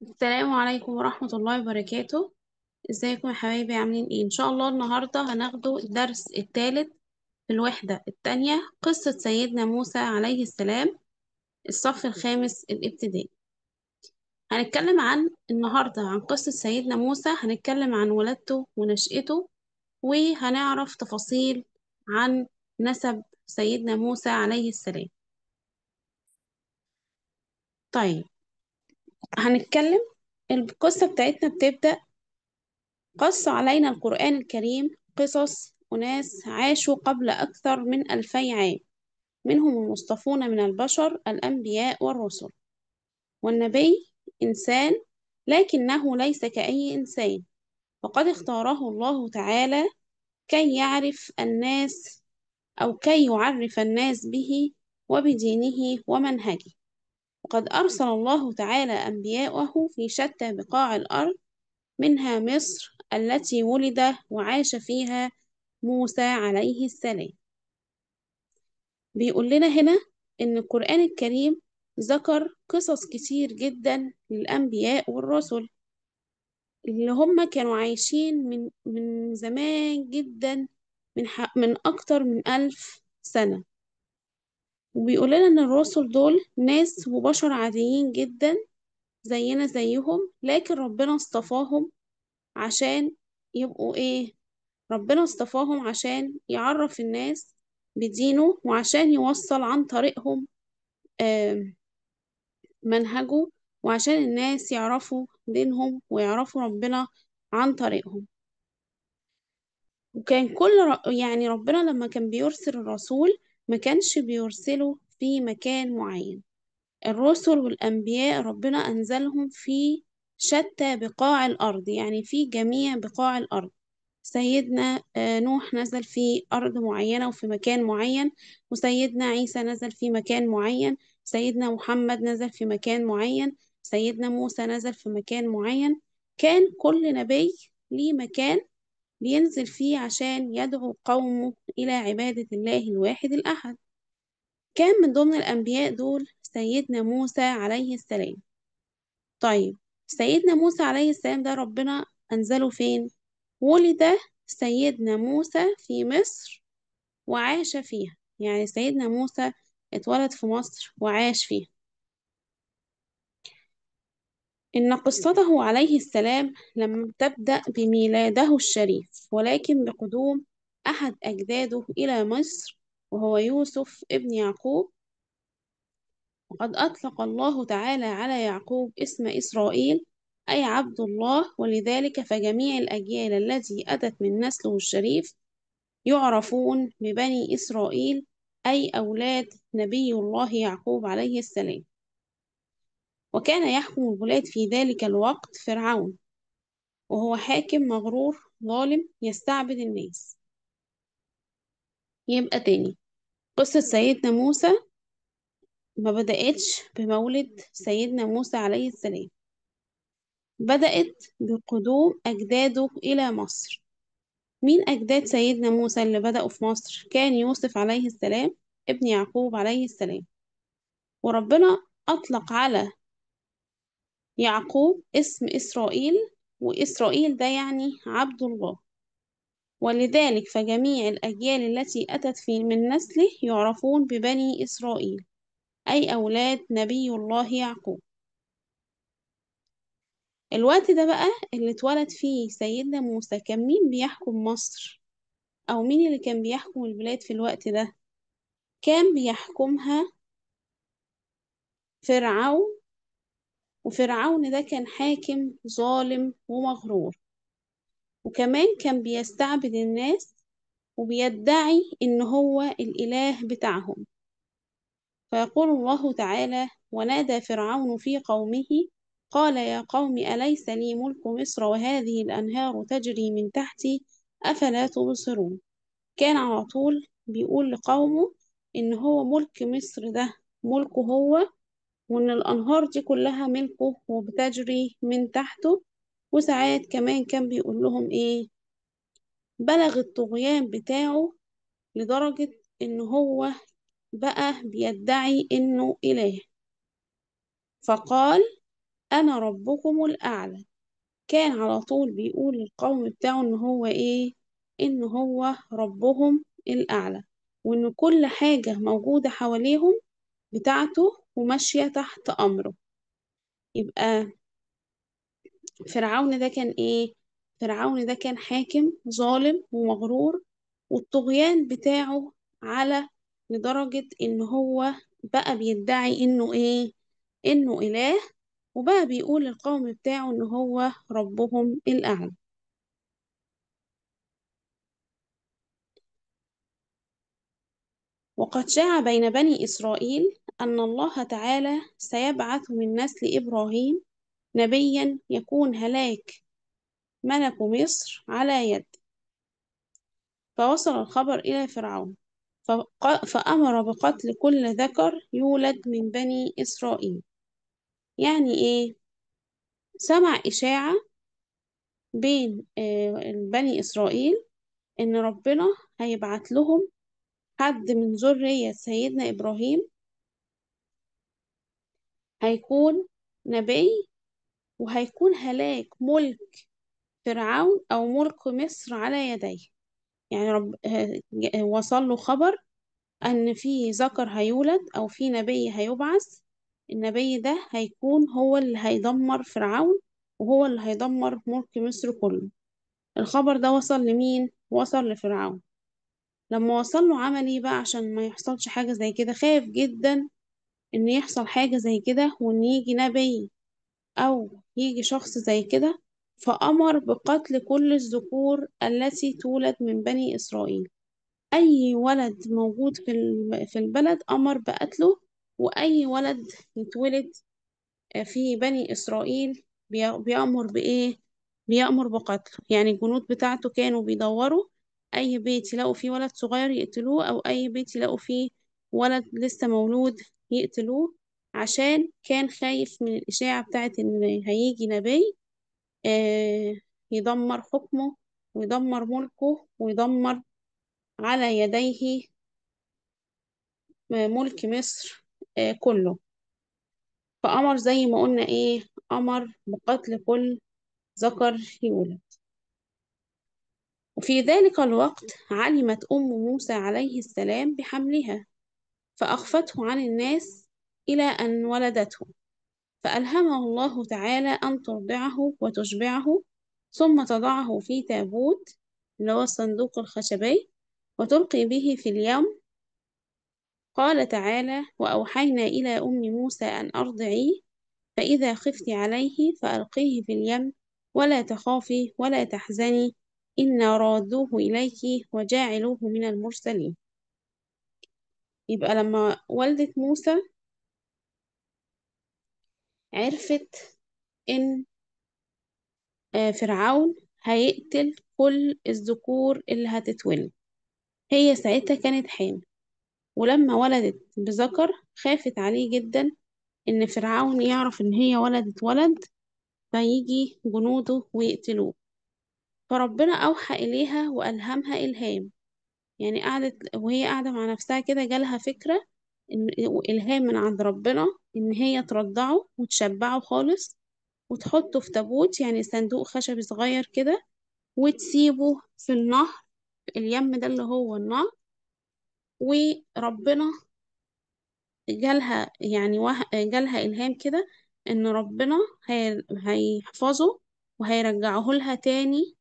السلام عليكم ورحمة الله وبركاته ازيكم يا حبايبي عاملين ايه ان شاء الله النهاردة هناخده الدرس الثالث في الوحدة الثانية قصة سيدنا موسى عليه السلام الصف الخامس الابتدائي هنتكلم عن النهاردة عن قصة سيدنا موسى هنتكلم عن ولادته ونشأته وهنعرف تفاصيل عن نسب سيدنا موسى عليه السلام طيب هنتكلم القصة بتاعتنا بتبدأ قص علينا القرآن الكريم قصص أناس عاشوا قبل أكثر من ألفي عام منهم المصطفون من البشر الأنبياء والرسل والنبي إنسان لكنه ليس كأي إنسان فقد اختاره الله تعالى كي يعرف الناس أو كي يعرف الناس به وبدينه ومنهجه وقد أرسل الله تعالى أنبياءه في شتى بقاع الأرض منها مصر التي ولد وعاش فيها موسى عليه السلام بيقول لنا هنا إن القرآن الكريم ذكر قصص كتير جدا للأنبياء والرسل اللي هم كانوا عايشين من من زمان جدا من ح... من أكتر من ألف سنة وبيقول لنا إن الرسل دول ناس وبشر عاديين جدا زينا زيهم لكن ربنا اصطفاهم عشان يبقوا إيه ربنا اصطفاهم عشان يعرف الناس بدينه وعشان يوصل عن طريقهم منهجه وعشان الناس يعرفوا دينهم ويعرفوا ربنا عن طريقهم وكان كل ر... يعني ربنا لما كان بيرسل الرسول ما كانش بيرسله في مكان معين الرسل والأنبياء ربنا أنزلهم في شتى بقاع الأرض يعني في جميع بقاع الأرض سيدنا نوح نزل في أرض معينة وفي مكان معين وسيدنا عيسى نزل في مكان معين سيدنا محمد نزل في مكان معين سيدنا موسى نزل في مكان معين كان كل نبي ليه مكان بينزل فيه عشان يدعو قومه إلى عبادة الله الواحد الأحد كان من ضمن الأنبياء دول سيدنا موسى عليه السلام طيب سيدنا موسى عليه السلام ده ربنا أنزله فين؟ ولد سيدنا موسى في مصر وعاش فيها يعني سيدنا موسى اتولد في مصر وعاش فيها إن قصته عليه السلام لم تبدأ بميلاده الشريف ولكن بقدوم أحد أجداده إلى مصر وهو يوسف ابن يعقوب وقد أطلق الله تعالى على يعقوب اسم إسرائيل أي عبد الله ولذلك فجميع الأجيال التي أتت من نسله الشريف يعرفون ببني إسرائيل أي أولاد نبي الله يعقوب عليه السلام وكان يحكم البلاد في ذلك الوقت فرعون وهو حاكم مغرور ظالم يستعبد الناس يبقى تاني قصة سيدنا موسى ما بدأتش بمولد سيدنا موسى عليه السلام بدأت بقدوم أجداده إلى مصر مين أجداد سيدنا موسى اللي بدأوا في مصر كان يوسف عليه السلام ابن يعقوب عليه السلام وربنا أطلق على يعقوب اسم إسرائيل وإسرائيل ده يعني عبد الله ولذلك فجميع الأجيال التي أتت في من نسله يعرفون ببني إسرائيل أي أولاد نبي الله يعقوب الوقت ده بقى اللي اتولد فيه سيدنا موسى كان مين بيحكم مصر أو مين اللي كان بيحكم البلاد في الوقت ده كان بيحكمها فرعون وفرعون ده كان حاكم ظالم ومغرور وكمان كان بيستعبد الناس وبيدعي إن هو الإله بتاعهم فيقول الله تعالى ونادى فرعون في قومه قال يا قوم أليس لي ملك مصر وهذه الأنهار تجري من تحتي أفلا تبصرون كان على طول بيقول لقومه إن هو ملك مصر ده ملكه هو وإن الأنهار دي كلها ملكه وبتجري من تحته وساعات كمان كان بيقول لهم إيه بلغ الطغيان بتاعه لدرجة إن هو بقى بيدعي إنه إله فقال أنا ربكم الأعلى كان على طول بيقول للقوم بتاعه إن هو إيه إن هو ربهم الأعلى وإن كل حاجة موجودة حواليهم بتاعته وماشية تحت أمره يبقى فرعون ده كان إيه فرعون ده كان حاكم ظالم ومغرور والطغيان بتاعه على لدرجة إن هو بقى بيدعي إنه إيه إنه إله وبقى بيقول للقوم بتاعه إن هو ربهم الأعلى وقد شاع بين بني إسرائيل أن الله تعالى سيبعث من نسل إبراهيم نبيا يكون هلاك ملك مصر على يد فوصل الخبر إلى فرعون فق- فأمر بقتل كل ذكر يولد من بني إسرائيل يعني إيه؟ سمع إشاعة بين آه، بني إسرائيل إن ربنا هيبعت لهم حد من ذرية سيدنا إبراهيم هيكون نبي وهيكون هلاك ملك فرعون أو ملك مصر على يديه يعني رب آه، ج- وصل له خبر أن في ذكر هيولد أو في نبي هيبعث النبي ده هيكون هو اللي هيدمر فرعون وهو اللي هيدمر ملك مصر كله الخبر ده وصل لمين؟ وصل لفرعون لما وصل له عمل ايه بقى عشان ما يحصلش حاجة زي كده خاف جدا ان يحصل حاجة زي كده وان يجي نبي او يجي شخص زي كده فأمر بقتل كل الذكور التي تولد من بني إسرائيل أي ولد موجود في الم- في البلد أمر بقتله وأي ولد يتولد في بني إسرائيل بي- بيأمر بإيه؟ بيأمر بقتله يعني الجنود بتاعته كانوا بيدوروا أي بيت يلاقوا فيه ولد صغير يقتلوه أو أي بيت يلاقوا فيه ولد لسه مولود يقتلوه عشان كان خايف من الإشاعة بتاعت إن هيجي نبي آه، يدمر حكمه ويدمر ملكه ويدمر على يديه ملك مصر آه، كله فأمر زي ما قلنا إيه أمر بقتل كل ذكر يولد وفي ذلك الوقت علمت أم موسى عليه السلام بحملها فأخفته عن الناس إلى أن ولدته فألهمه الله تعالى أن ترضعه وتشبعه ثم تضعه في تابوت اللي هو الصندوق الخشبي وتلقي به في اليوم قال تعالى وأوحينا إلى أم موسى أن أرضعيه فإذا خفت عليه فألقيه في اليم ولا تخافي ولا تحزني إنا رادوه إليك وجاعلوه من المرسلين يبقى لما والدة موسى عرفت إن آه، فرعون هيقتل كل الذكور اللي هتتولد هي ساعتها كانت حامل ولما ولدت بذكر خافت عليه جدا إن فرعون يعرف إن هي ولدت ولد فيجي جنوده ويقتلوه فربنا أوحى إليها وألهمها إلهام يعني قعدت وهي قاعدة مع نفسها كده جالها فكرة إن إلهام من عند ربنا إن هي ترضعه وتشبعه خالص وتحطه في تابوت يعني صندوق خشبي صغير كده وتسيبه في النهر اليم ده اللي هو النهر وربنا جالها يعني وه... جالها إلهام كده إن ربنا هي... هيحفظه وهيرجعه لها تاني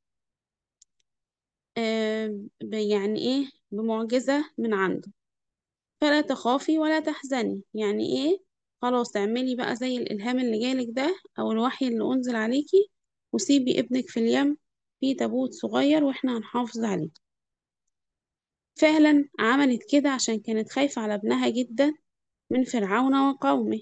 آه، ب- يعني إيه بمعجزة من عنده فلا تخافي ولا تحزني يعني إيه خلاص اعملي بقى زي الإلهام اللي جالك ده أو الوحي اللي أنزل عليكي وسيبي ابنك في اليم في تابوت صغير وإحنا هنحافظ عليه فعلا عملت كده عشان كانت خايفة على ابنها جدا من فرعون وقومه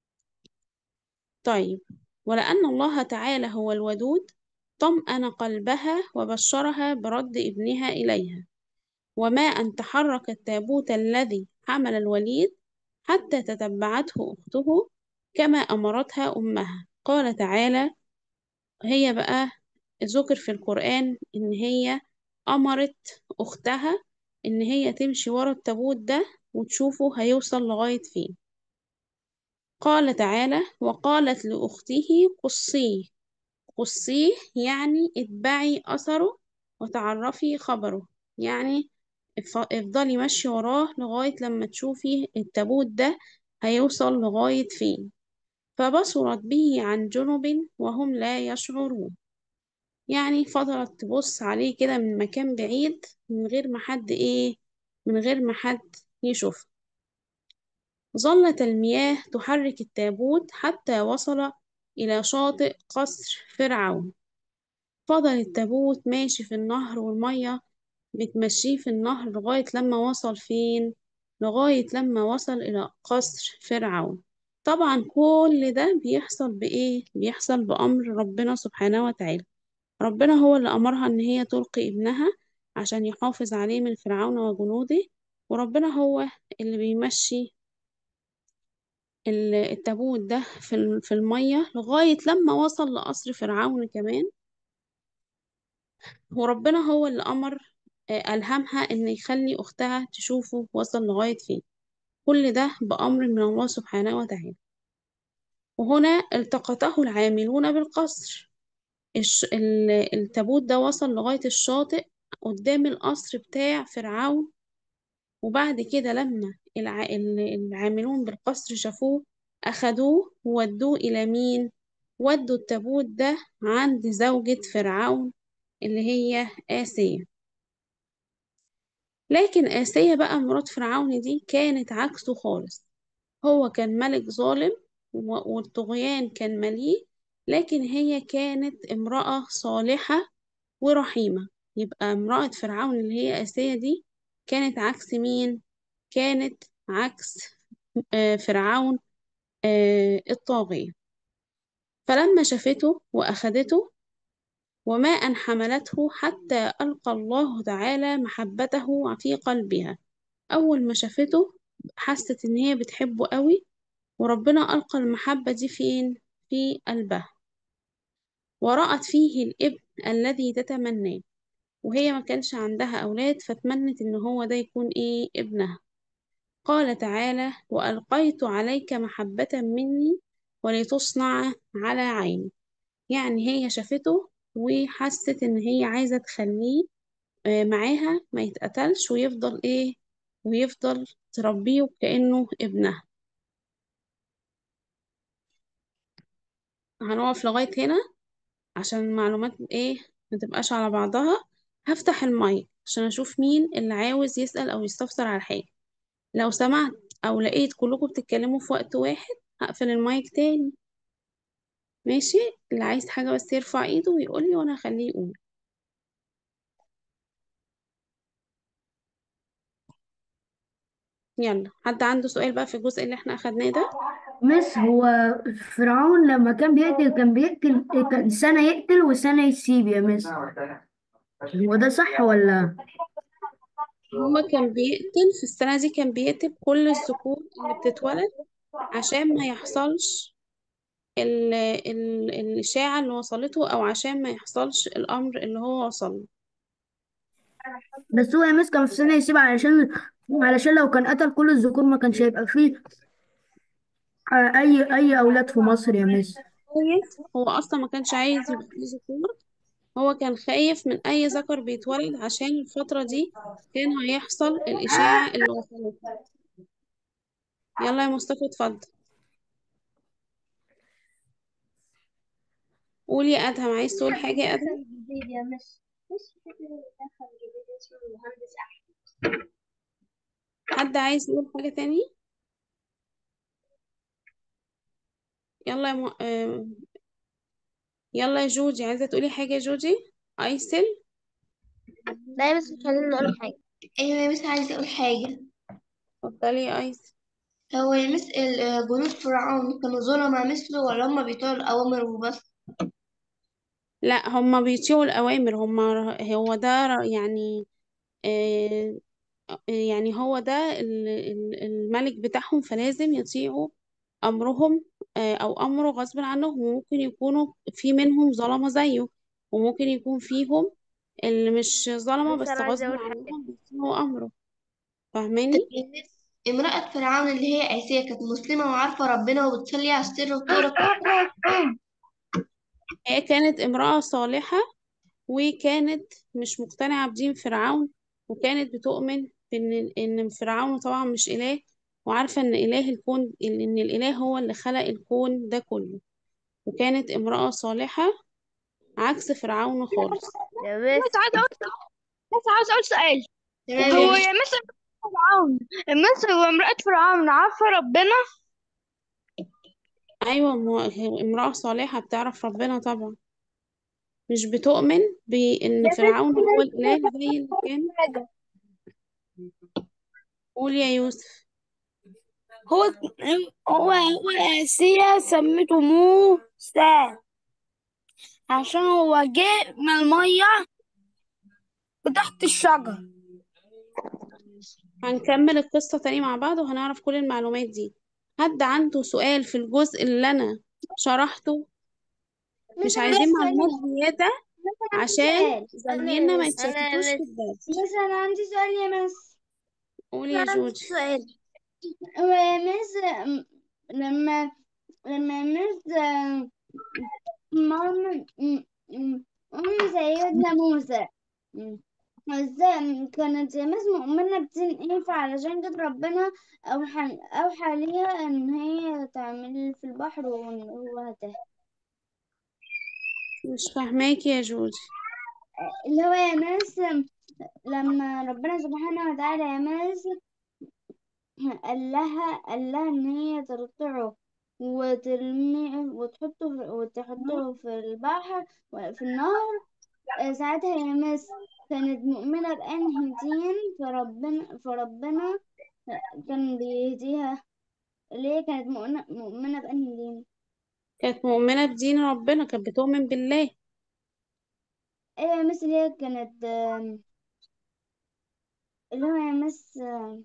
طيب ولأن الله تعالى هو الودود طمأن قلبها وبشرها برد ابنها إليها وما أن تحرك التابوت الذي حمل الوليد حتى تتبعته أخته كما أمرتها أمها قال تعالى هي بقى ذكر في القرآن إن هي أمرت أختها إن هي تمشي ورا التابوت ده وتشوفه هيوصل لغاية فين قال تعالى وقالت لأخته قصيه قصيه يعني اتبعي أثره وتعرفي خبره يعني اف- افضلي ماشية وراه لغاية لما تشوفي التابوت ده هيوصل لغاية فين فبصرت به عن جنب وهم لا يشعرون يعني فضلت تبص عليه كده من مكان بعيد من غير ما حد ايه من غير ما حد يشوف ظلت المياه تحرك التابوت حتى وصل إلى شاطئ قصر فرعون فضل التابوت ماشي في النهر والمية بتمشيه في النهر لغاية لما وصل فين؟ لغاية لما وصل إلى قصر فرعون طبعا كل ده بيحصل بإيه؟ بيحصل بأمر ربنا سبحانه وتعالى ربنا هو اللي أمرها إن هي تلقي ابنها عشان يحافظ عليه من فرعون وجنوده وربنا هو اللي بيمشي ال- التابوت ده في ال- في المية لغاية لما وصل لقصر فرعون كمان وربنا هو اللي أمر آه، ألهمها إن يخلي أختها تشوفه وصل لغاية فين كل ده بأمر من الله سبحانه وتعالى وهنا التقطه العاملون بالقصر الش... ال- التابوت ده وصل لغاية الشاطئ قدام القصر بتاع فرعون وبعد كده لما الع... ال- العاملون بالقصر شافوه أخدوه وودوه إلى مين؟ ودوا التابوت ده عند زوجة فرعون اللي هي آسيا لكن آسيا بقى مرات فرعون دي كانت عكسه خالص هو كان ملك ظالم و- والطغيان كان مليء لكن هي كانت امرأة صالحة ورحيمة يبقى امرأة فرعون اللي هي آسيا دي كانت عكس مين؟ كانت عكس آه، فرعون آه، الطاغية فلما شافته وأخدته وما أن حملته حتى ألقى الله تعالى محبته في قلبها أول ما شافته حست إن هي بتحبه قوي وربنا ألقى المحبة دي فين؟ في قلبها ورأت فيه الابن الذي تتمناه وهي ما كانش عندها أولاد فتمنت إن هو ده يكون إيه ابنها قال تعالى وألقيت عليك محبة مني ولتصنع على عيني يعني هي شافته وحست إن هي عايزة تخليه آه، معاها ما يتقتلش ويفضل إيه ويفضل تربيه كأنه ابنها هنقف لغاية هنا عشان المعلومات ايه ما تبقاش على بعضها هفتح المايك عشان اشوف مين اللي عاوز يسأل او يستفسر على حاجة لو سمعت او لقيت كلكم بتتكلموا في وقت واحد هقفل المايك تاني ماشي اللي عايز حاجة بس يرفع ايده ويقول لي وانا هخليه يقول يلا حد عنده سؤال بقى في الجزء اللي احنا اخدناه ده مس هو فرعون لما كان بيقتل كان بيقتل كان سنة يقتل وسنة يسيب يا مس هو ده صح ولا هو كان بيقتل في السنة دي كان بيقتل كل الذكور اللي بتتولد عشان ما يحصلش ال ال الإشاعة اللي وصلته أو عشان ما يحصلش الأمر اللي هو وصل بس هو يا مس كان في سنة يسيب علشان علشان لو كان قتل كل الذكور ما كانش هيبقى فيه آه، أي أي أولاد في مصر يا مس خايف هو اصلا ما كانش عايز يبقى فيه ذكور هو كان خايف من اي ذكر بيتولد عشان الفترة دي كان هيحصل الاشاعة اللي وصلته يلا يا مصطفى اتفضل قولي يا ادهم عايز تقول حاجة يا ادهم مدخل جديد يا مس مش فكرة مدخل جديد اسمه المهندس أحمد حد عايز يقول حاجة تاني يلا يا م... آه، يلا يا جوجي عايزة تقولي حاجة يا جوجي ايسل لا يا مس خلينا نقول حاجة أيوة يا مس عايزة أقول حاجة اتفضلي يا ايسل هو يا مس ال- جنود فرعون كانوا ظلمة مثله ولا هما بيطيعوا الأوامر وبس لا هما بيطيعوا الأوامر هما هو ده ر- يعني آه، يعني هو ده ال- ال- الملك بتاعهم فلازم يطيعوا أمرهم آه، أو أمره غصب عنهم وممكن يكونوا في منهم ظلمة زيه وممكن يكون فيهم اللي مش ظلمة بس بس أنا عايزة غصب أقول حاجة عنهم بيسمعوا أمره طب فاهماني؟ يا مس امرأة فرعون اللي هي آسيا كانت مسلمة وعارفة ربنا وبتصلي على السر وبتقرا هي كانت امرأة صالحة وكانت مش مقتنعة بدين فرعون وكانت بتؤمن بإن إن فرعون طبعا مش إله وعارفة إن إله الكون إن الإله هو اللي خلق الكون ده كله وكانت امرأة صالحة عكس فرعون خالص يا مس بس عايز اقول بس عاوز اقول سؤال تمام هو ماشي يا مس فرعون مس هو امرأة فرعون عارفة ربنا أيوة مو- هي امرأة صالحة بتعرف ربنا طبعا مش بتؤمن بإن فرعون هو الإله زي اللي كان حاجة قول يا يوسف هو هو هو آسيا سمته موسى عشان هو جه من المية تحت الشجر هنكمل القصة تاني مع بعض وهنعرف كل المعلومات دي حد عنده سؤال في الجزء اللي أنا شرحته مش عايزين معلومات زيادة عشان زمايلنا ما يتشتتوش في الدرس بس أنا عندي سؤال يا مس قول يا جودي سؤال هو يا مس م- لما لما مس ماما م- م- أم سيدنا موسى م- ازاي كانت يا مس مؤمنة بدين ايه فعلشان كده ربنا أوحى أوحى ليها إن هي تعمل في البحر وإن هو ده مش فاهماكي يا جودي اللي هو يا مس لما ربنا سبحانه وتعالى يا مس قال لها قال لها ان هي ترضعه وترميه وتحطه في وتحطه في البحر في النهر آه، ساعتها يا مس كانت مؤمنة بأنهي دين فربنا فربنا كان بيهديها اللي هي كانت مؤمنة مؤمنة بأنهي دين كانت مؤمنة بدين ربنا كانت بتؤمن بالله ايه يا مس اللي هي كانت آم، اللي هو يا مس آم،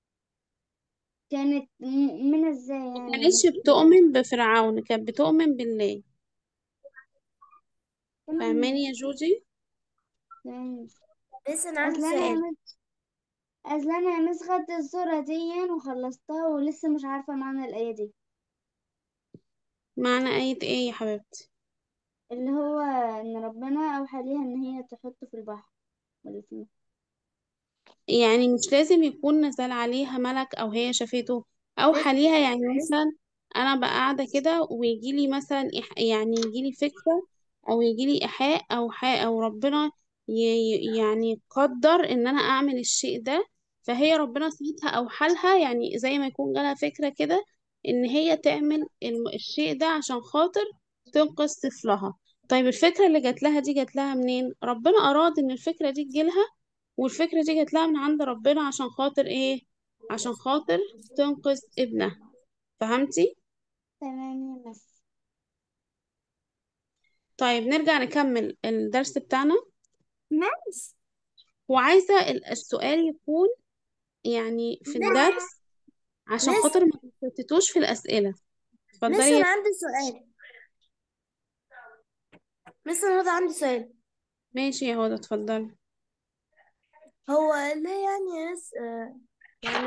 كانت مؤمنة ازاي ما يعني كانتش بتؤمن بفرعون كانت بتؤمن بالله تمام فاهماني يا جودي تمام بس انا عندي اصل انا يا سؤال مس اصل انا يا مس خدت الصورة دي وخلصتها ولسه مش عارفة معنى الآية دي معنى آية ايه يا حبيبتي اللي هو ان ربنا اوحى ليها ان هي تحطه في البحر ولا في النهر. يعني مش لازم يكون نزل عليها ملك او هي شافته او حاليها يعني مثلا انا بقى قاعده كده ويجي لي مثلا إح... يعني يجي لي فكره او يجي لي ايحاء او حاجه او ربنا ي... ي- يعني قدر ان انا اعمل الشيء ده فهي ربنا ساعتها او حالها يعني زي ما يكون جالها فكره كده ان هي تعمل الم- الشيء ده عشان خاطر تنقذ طفلها طيب الفكره اللي جات لها دي جات لها منين ربنا اراد ان الفكره دي تجيلها والفكرة دي جات لها من عند ربنا عشان خاطر ايه عشان خاطر تنقذ ابنها فهمتي تمام يا مس طيب نرجع نكمل الدرس بتاعنا مس وعايزة ال- السؤال يكون يعني في الدرس عشان مس- خاطر ما تتشتتوش في الأسئلة مس اتفضلي انا يا عندي سؤال مس انا عندي سؤال ماشي يا هدى اتفضلي هو ليه يعني يا ناس آه، يعني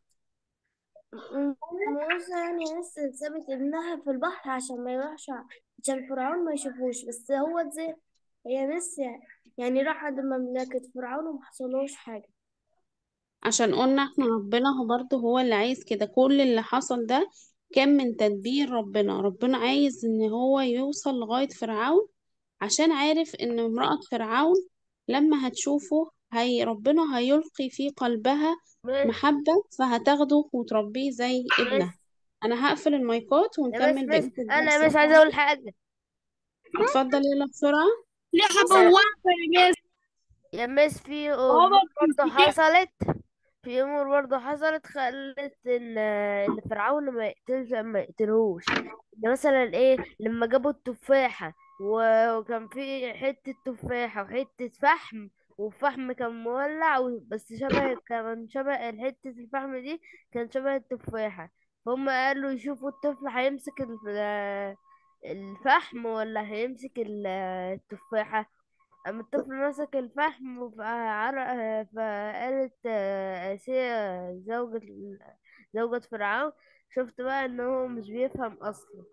م- موسى يعني يا ناس سابت ابنها في البحر عشان ما يروحش ع- عشان فرعون ما يشوفوش بس هو ازاي هي ناس يعني يعني راح عند مملكة فرعون وما حصلوش حاجة عشان قلنا احنا ربنا هو برضه هو اللي عايز كده كل اللي حصل ده كان من تدبير ربنا ربنا عايز ان هو يوصل لغاية فرعون عشان عارف ان امرأة فرعون لما هتشوفه هي ربنا هيلقي في قلبها بس محبة فهتاخده وتربيه زي ابنها بس انا هقفل المايكات يا بس ونكمل بس بقية الدرس انا مش عايزة بتاعنا اقول حاجة اتفضل يلا بسرعة ليه يا بوابة يا مس يا مس في بابا امور برضه بتفتكر حصلت في امور برضه حصلت خلت ان ان فرعون ما يقتلش ما يقتلهوش ده مثلا ايه لما جابوا التفاحة و- وكان في حتة تفاحة وحتة فحم والفحم كان مولع و- بس شبه كان شبه حتة الفحم دي كان شبه التفاحة فهم قالوا يشوفوا الطفل هيمسك ال- الفحم ولا هيمسك ال- التفاحة أما الطفل مسك الفحم فعرق فقالت آه، آسيا زوجة زوجة فرعون شفت بقى ان هو مش بيفهم اصلا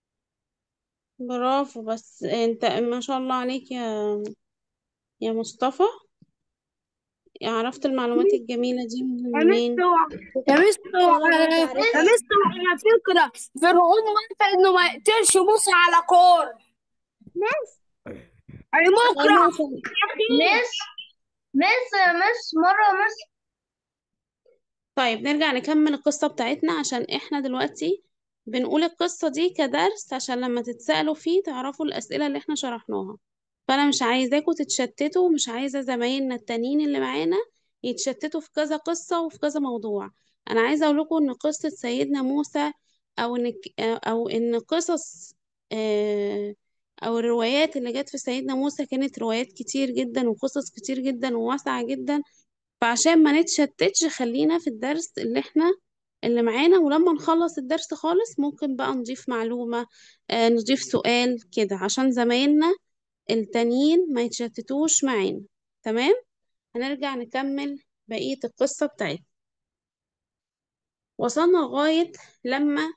برافو بس انت ما شاء الله عليك يا يا مصطفى عرفت المعلومات الجميلة دي من يا مس مين يا مس أنا يا برضه عرفت مس على فكرة فرعون وافق انه ما يقتلش موسى على كور اي مكره مس مس مس مرة مس طيب نرجع نكمل القصة بتاعتنا عشان احنا دلوقتي بنقول القصة دي كدرس عشان لما تتسألوا فيه تعرفوا الأسئلة اللي احنا شرحناها فأنا مش عايزاكوا تتشتتوا ومش عايزة زمايلنا التانيين اللي معانا يتشتتوا في كذا قصة وفي كذا موضوع أنا عايزة أقول لكم إن قصة سيدنا موسى أو إن أو إن قصص آه، أو الروايات اللي جت في سيدنا موسى كانت روايات كتير جدا وقصص كتير جدا وواسعة جدا فعشان ما نتشتتش خلينا في الدرس اللي احنا اللي معانا ولما نخلص الدرس خالص ممكن بقى نضيف معلومة آه نضيف سؤال كده عشان زمايلنا التانيين ما يتشتتوش معانا تمام هنرجع نكمل بقية القصة بتاعتنا وصلنا لغاية لما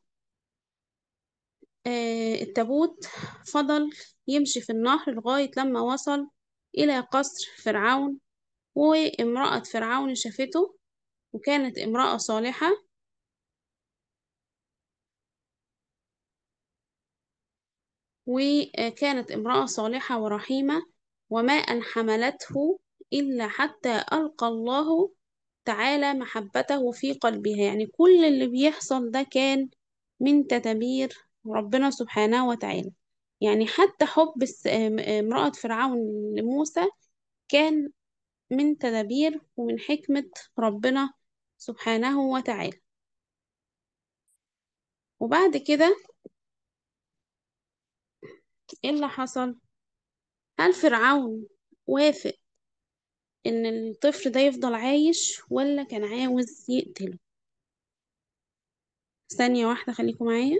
آه التابوت فضل يمشي في النهر لغاية لما وصل إلى قصر فرعون وامرأة فرعون شافته وكانت امرأة صالحة وكانت امرأة صالحة ورحيمة وما أن حملته إلا حتى ألقى الله تعالى محبته في قلبها يعني كل اللي بيحصل ده كان من تدابير ربنا سبحانه وتعالى يعني حتى حب الس- ام- امرأة فرعون لموسى كان من تدابير ومن حكمة ربنا سبحانه وتعالى وبعد كده ايه اللي حصل هل فرعون وافق ان الطفل ده يفضل عايش ولا كان عاوز يقتله ثانية واحدة خليكم معايا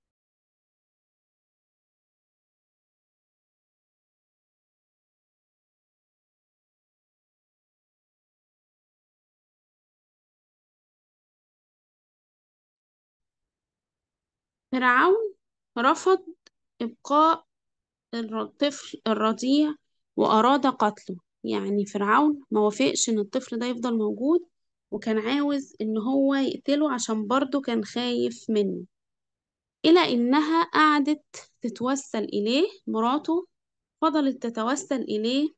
فرعون رفض إبقاء الر- الطفل الرضيع وأراد قتله يعني فرعون ما وافقش إن الطفل ده يفضل موجود وكان عاوز إن هو يقتله عشان برضه كان خايف منه إلى إنها قعدت تتوسل إليه مراته فضلت تتوسل إليه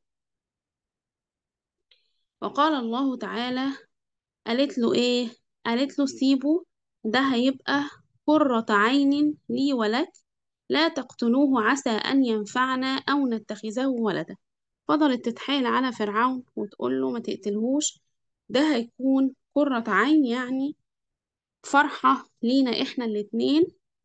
وقال الله تعالى قالت له إيه قالت له سيبه ده هيبقى قرة عين لي ولك لا تقتلوه عسى أن ينفعنا أو نتخذه ولدا فضلت تتحايل على فرعون وتقول له ما تقتلهوش ده هيكون قرة عين يعني فرحة لينا إحنا الاتنين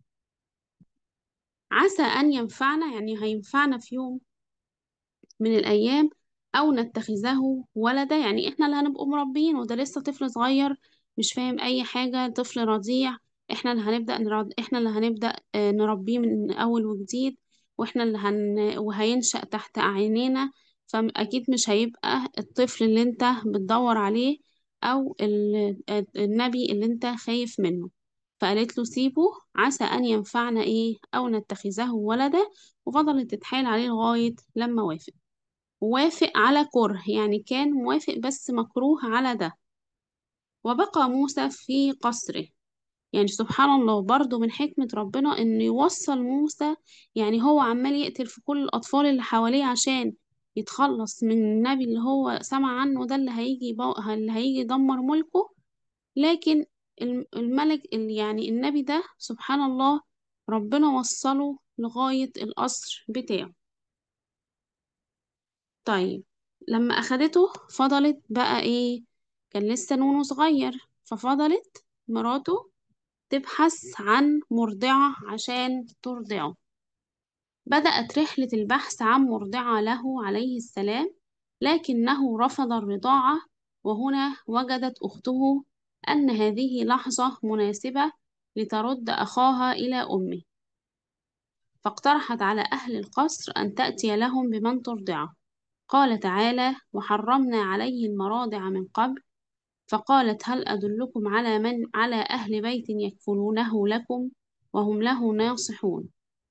عسى أن ينفعنا يعني هينفعنا في يوم من الأيام أو نتخذه ولدا يعني إحنا اللي هنبقوا مربيين وده لسه طفل صغير مش فاهم أي حاجة طفل رضيع إحنا اللي هنبدأ نرد إحنا اللي هنبدأ آه، نربيه من أول وجديد وإحنا اللي هن وهينشأ تحت أعيننا فأكيد مش هيبقى الطفل اللي أنت بتدور عليه أو ال- آه، النبي اللي أنت خايف منه فقالت له سيبه عسى أن ينفعنا إيه أو نتخذه ولدا وفضلت تتحايل عليه لغاية لما وافق وافق على كره يعني كان موافق بس مكروه على ده وبقى موسى في قصره يعني سبحان الله برضو من حكمة ربنا إنه يوصل موسى يعني هو عمال يقتل في كل الأطفال اللي حواليه عشان يتخلص من النبي اللي هو سمع عنه ده اللي هيجي يبو... اللي هيجي يدمر ملكه لكن الم- الملك اللي يعني النبي ده سبحان الله ربنا وصله لغاية القصر بتاعه طيب لما أخدته فضلت بقى إيه كان لسه نونو صغير ففضلت مراته تبحث عن مرضعة عشان ترضعه بدأت رحلة البحث عن مرضعة له عليه السلام لكنه رفض الرضاعة وهنا وجدت أخته أن هذه لحظة مناسبة لترد أخاها إلى أمه فاقترحت على أهل القصر أن تأتي لهم بمن ترضعه قال تعالى وحرمنا عليه المراضع من قبل فقالت هل أدلكم على من على أهل بيت يكفلونه لكم وهم له ناصحون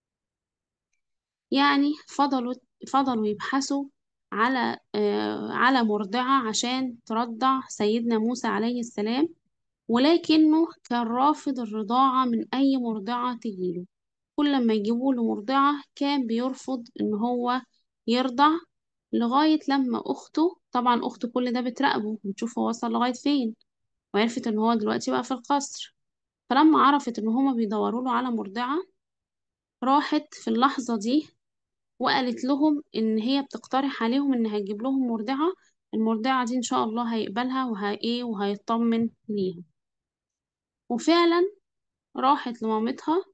يعني فضلوا فضلوا يبحثوا على آه على مرضعة عشان ترضع سيدنا موسى عليه السلام ولكنه كان رافض الرضاعة من أي مرضعة تجيله كل ما يجيبوا له مرضعة كان بيرفض إن هو يرضع لغاية لما أخته طبعا أخته كل ده بتراقبه بتشوف هو وصل لغاية فين وعرفت إن هو دلوقتي بقى في القصر فلما عرفت إن هما بيدوروا له على مرضعة راحت في اللحظة دي وقالت لهم إن هي بتقترح عليهم إن هتجيب لهم مرضعة المرضعة دي إن شاء الله هيقبلها وهي إيه وهيطمن ليها وفعلا راحت لمامتها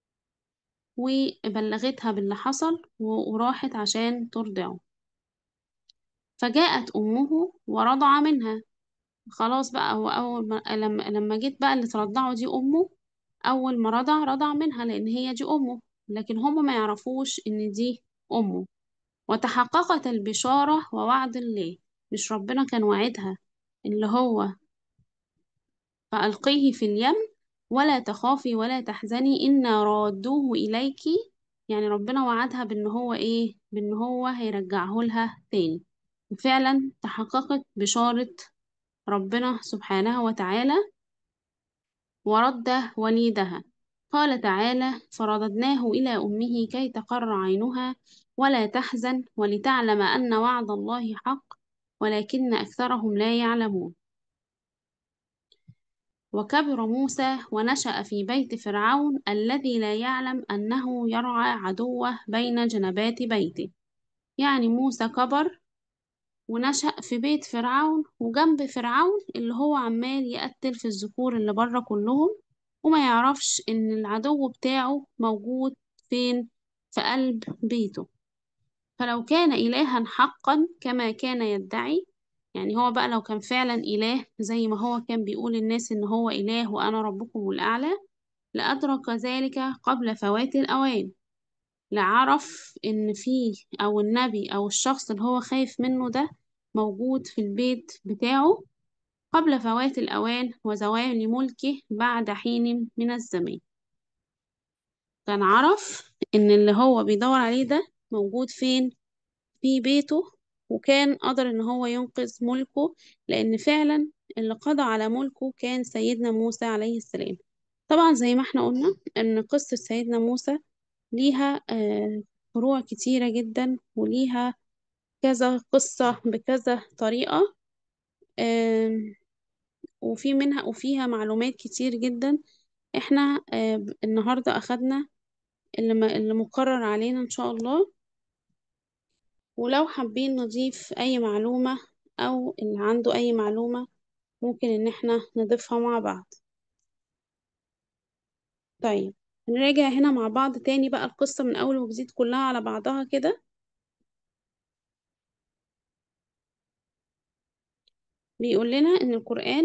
وبلغتها باللي حصل و- وراحت عشان ترضعه فجاءت أمه ورضع منها خلاص بقى هو أول ما لما لما جيت بقى اللي ترضعه دي أمه أول ما رضع رضع منها لأن هي دي أمه لكن هم ما يعرفوش إن دي أمه وتحققت البشارة ووعد الله مش ربنا كان وعدها اللي هو فألقيه في اليم ولا تخافي ولا تحزني إنا رادوه إليك يعني ربنا وعدها بإن هو إيه بإن هو هيرجعه لها تاني وفعلا تحققت بشارة ربنا سبحانه وتعالى ورد وليدها قال تعالى فرددناه إلى أمه كي تقر عينها ولا تحزن ولتعلم أن وعد الله حق ولكن أكثرهم لا يعلمون وكبر موسى ونشأ في بيت فرعون الذي لا يعلم أنه يرعى عدوه بين جنبات بيته يعني موسى كبر ونشأ في بيت فرعون وجنب فرعون اللي هو عمال يقتل في الذكور اللي بره كلهم وما يعرفش إن العدو بتاعه موجود فين في قلب بيته فلو كان إلها حقا كما كان يدعي يعني هو بقى لو كان فعلا إله زي ما هو كان بيقول الناس إن هو إله وأنا ربكم الأعلى لأدرك ذلك قبل فوات الأوان لعرف إن فيه أو النبي أو الشخص اللي هو خايف منه ده موجود في البيت بتاعه قبل فوات الأوان وزوال ملكه بعد حين من الزمان كان عرف إن اللي هو بيدور عليه ده موجود فين في بيته وكان قدر إن هو ينقذ ملكه لأن فعلا اللي قضى على ملكه كان سيدنا موسى عليه السلام طبعا زي ما احنا قلنا إن قصة سيدنا موسى ليها آه، فروع كتيرة جدا وليها كذا قصة بكذا طريقة آم، وفي منها وفيها معلومات كتير جدا احنا آه، النهاردة أخدنا اللي, ما اللي مقرر علينا إن شاء الله ولو حابين نضيف أي معلومة أو اللي عنده أي معلومة ممكن إن احنا نضيفها مع بعض طيب نراجع هنا مع بعض تاني بقى القصة من أول وجديد كلها على بعضها كده بيقول لنا إن القرآن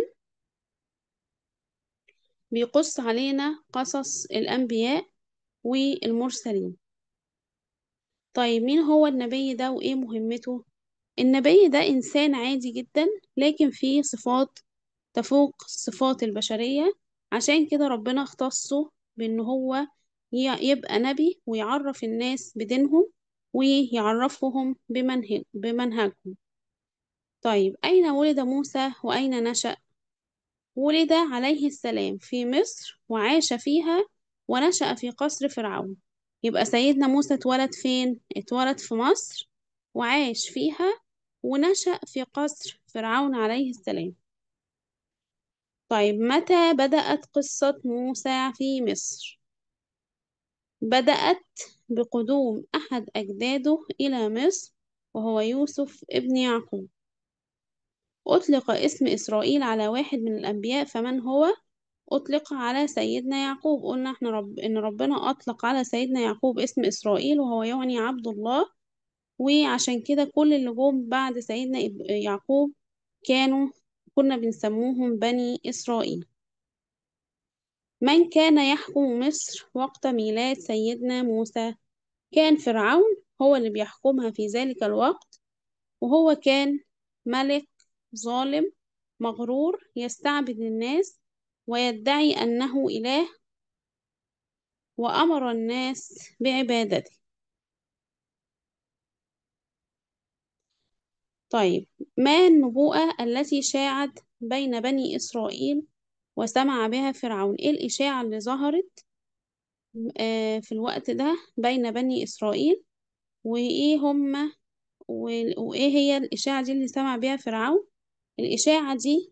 بيقص علينا قصص الأنبياء والمرسلين طيب مين هو النبي ده وإيه مهمته؟ النبي ده إنسان عادي جدا لكن فيه صفات تفوق صفات البشرية عشان كده ربنا اختصه بأن هو ي- يبقى نبي ويعرف الناس بدينهم ويعرفهم بمنهج بمنهجهم طيب أين ولد موسى وأين نشأ؟ ولد عليه السلام في مصر وعاش فيها ونشأ في قصر فرعون يبقى سيدنا موسى اتولد فين؟ اتولد في مصر وعاش فيها ونشأ في قصر فرعون عليه السلام طيب متى بدأت قصة موسى في مصر؟ بدأت بقدوم أحد أجداده إلى مصر وهو يوسف ابن يعقوب أطلق اسم إسرائيل على واحد من الأنبياء فمن هو؟ أطلق على سيدنا يعقوب قلنا احنا رب إن ربنا أطلق على سيدنا يعقوب اسم إسرائيل وهو يعني عبد الله وعشان كده كل اللي جم بعد سيدنا إب- يعقوب كانوا كنا بنسموهم بني إسرائيل من كان يحكم مصر وقت ميلاد سيدنا موسى كان فرعون هو اللي بيحكمها في ذلك الوقت وهو كان ملك ظالم مغرور يستعبد الناس ويدعي أنه إله وأمر الناس بعبادته طيب ما النبوءة التي شاعت بين بني إسرائيل وسمع بها فرعون إيه الإشاعة اللي ظهرت آه، في الوقت ده بين بني إسرائيل وإيه هما و- وإيه هي الإشاعة دي اللي سمع بها فرعون الإشاعة دي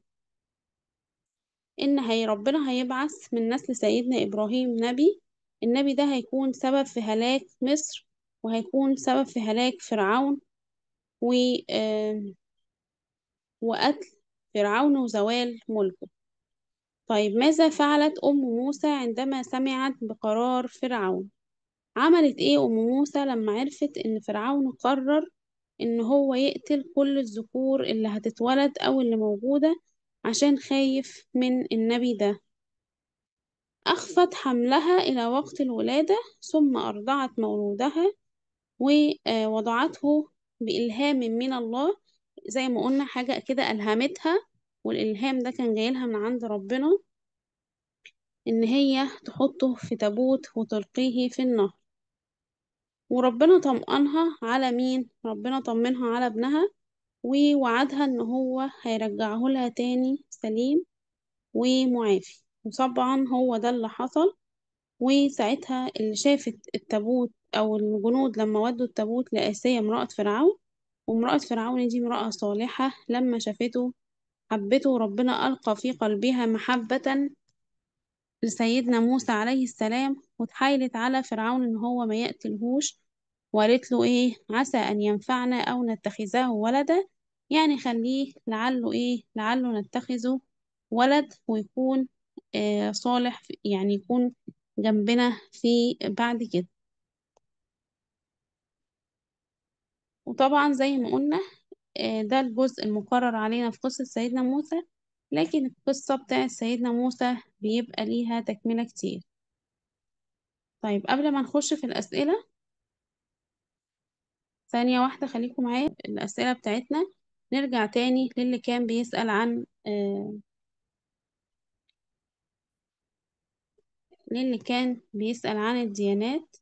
إن هي ربنا هيبعث من نسل سيدنا إبراهيم نبي النبي ده هيكون سبب في هلاك مصر وهيكون سبب في هلاك فرعون و آم، وقتل فرعون وزوال ملكه طيب ماذا فعلت أم موسى عندما سمعت بقرار فرعون عملت إيه أم موسى لما عرفت إن فرعون قرر إن هو يقتل كل الذكور اللي هتتولد أو اللي موجودة عشان خايف من النبي ده أخفت حملها إلى وقت الولادة ثم أرضعت مولودها ووضعته بإلهام من الله زي ما قلنا حاجة كده ألهمتها والإلهام ده كان جايلها من عند ربنا إن هي تحطه في تابوت وتلقيه في النهر وربنا طمأنها على مين؟ ربنا طمنها على ابنها ووعدها إن هو هيرجعه لها تاني سليم ومعافي وطبعا هو ده اللي حصل وساعتها اللي شافت التابوت أو الجنود لما ودوا التابوت لآسيا امرأة فرعون وامرأة فرعون دي امرأة صالحة لما شافته حبته وربنا ألقى في قلبها محبة لسيدنا موسى عليه السلام وتحايلت على فرعون إن هو ما يقتلهوش وقالت له إيه عسى أن ينفعنا أو نتخذه ولدا يعني خليه لعله إيه لعله نتخذه ولد ويكون آه صالح في- يعني يكون جنبنا في بعد كده وطبعا زي ما قلنا آه، ده الجزء المقرر علينا في قصة سيدنا موسى لكن القصة بتاعت سيدنا موسى بيبقى ليها تكملة كتير طيب قبل ما نخش في الأسئلة ثانية واحدة خليكم معايا الأسئلة بتاعتنا نرجع تاني للي كان بيسأل عن آه للي كان بيسأل عن الديانات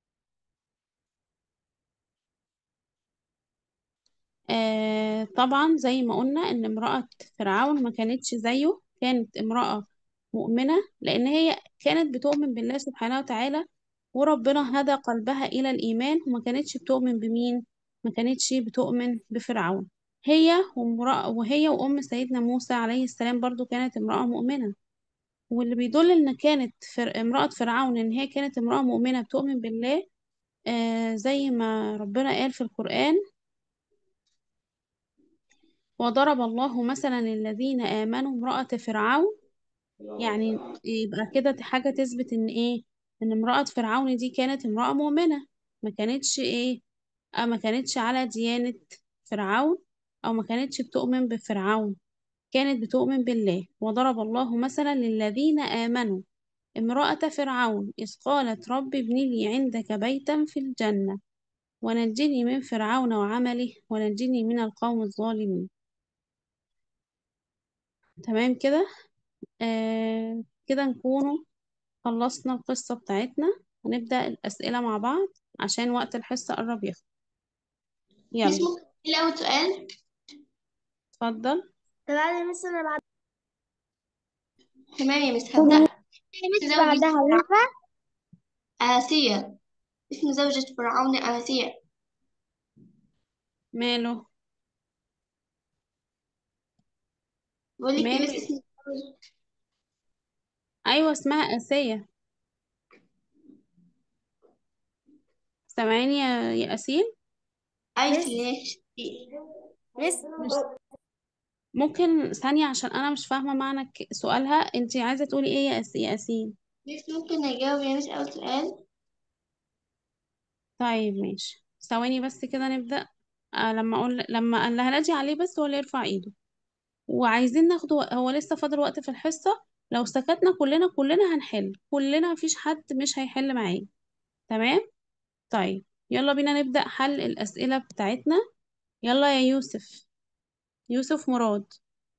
آه طبعا زي ما قلنا ان امرأة فرعون ما كانتش زيه كانت امرأة مؤمنة لان هي كانت بتؤمن بالله سبحانه وتعالى وربنا هدى قلبها الى الايمان وما كانتش بتؤمن بمين ما كانتش بتؤمن بفرعون هي وامرأة وهي وام سيدنا موسى عليه السلام برضو كانت امرأة مؤمنة واللي بيدل ان كانت فر... امرأة فرعون ان هي كانت امرأة مؤمنة بتؤمن بالله آه زي ما ربنا قال في القرآن وضرب الله مثلا للذين آمنوا امرأة فرعون يعني يبقى كده حاجة تثبت ان ايه ان امرأة فرعون دي كانت امرأة مؤمنة ما كانتش ايه آه ما كانتش على ديانة فرعون او ما كانتش بتؤمن بفرعون كانت بتؤمن بالله وضرب الله مثلا للذين آمنوا امرأة فرعون إذ قالت رب ابن لي عندك بيتا في الجنة ونجني من فرعون وعمله ونجني من القوم الظالمين تمام كده آه كده نكونوا خلصنا القصة بتاعتنا هنبدأ الأسئلة مع بعض عشان وقت الحصة قرب يخلص بس يلا ممكن تقولي أول سؤال اتفضل طب عادي مس انا بعد تمام يا مس هبدأ مس زوجة بعدها فرعون ينفع آسيا اسم زوجة فرعون آسيا ماله بقول لك يا مس ماله اسم زوجة أيوة اسمها آسية سامعيني يا يا أسيل أي مس فلاش مس مش ممكن ثانية عشان أنا مش فاهمة معنى ك- سؤالها انتي عايزة تقولي ايه يا أس- يا أسيل مس ممكن أجاوب يا مس أول سؤال طيب ماشي ثواني بس كده نبدأ آه لما أقول لما اللي هنادي عليه بس هو اللي يرفع ايده وعايزين ناخد وق- هو لسه فاضل وقت في الحصة لو سكتنا كلنا كلنا هنحل كلنا مفيش حد مش هيحل معايا تمام طيب يلا بينا نبدأ حل الأسئلة بتاعتنا يلا يا يوسف يوسف مراد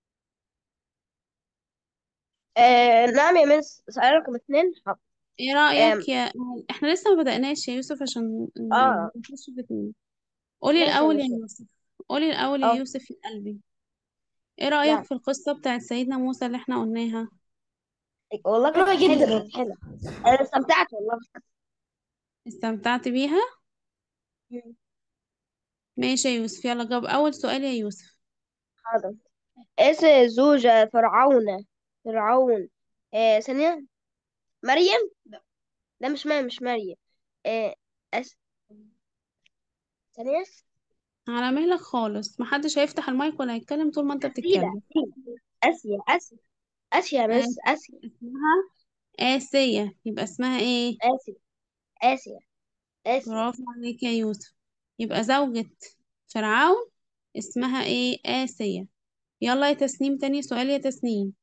آه نعم يا مس سؤال رقم اتنين حاضر ايه آم، رأيك يا احنا لسه ما بدأناش يا يوسف عشان ن- اه نخش في اتنين قولي ماشي يا الأول يا مس يوسف قولي الأول يا اه يوسف يا قلبي ايه رأيك نعم في القصة بتاعت سيدنا موسى اللي احنا قلناها والله كانت حلوة حلوة جدا كانت حلوة انا استمتعت والله استمتعت بيها مم. ماشي يا يوسف يلا جاوب أول سؤال يا يوسف حاضر اسم زوجة فرعون فرعون آه ثانية مريم لا مش مريم مش مريم آه أس... ثانية على مهلك خالص محدش هيفتح المايك ولا هيتكلم طول ما انت أسيلة بتتكلم آسيا آسيا آسيا يا آه، مس آسيا اسمها آسية يبقى اسمها ايه آسيا آسيا آسيا برافو عليك يا يوسف يبقى زوجة فرعون اسمها ايه آسية يلا يا تسنيم تاني سؤال يا تسنيم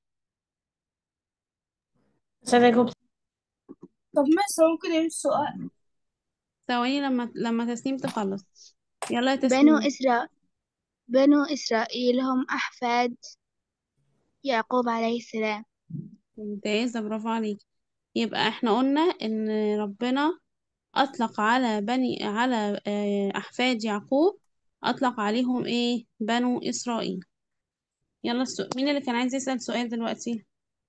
طب مس ممكن ايه السؤال ثواني لما لما تسنيم تخلص يلا يا بنو تسنيم إسرائيل بنو إسرائيل هم أحفاد يعقوب عليه السلام ممتازة برافو عليك يبقى احنا قلنا ان ربنا أطلق على بني على آه، أحفاد يعقوب أطلق عليهم ايه بنو إسرائيل يلا السؤال مين اللي كان عايز يسأل سؤال دلوقتي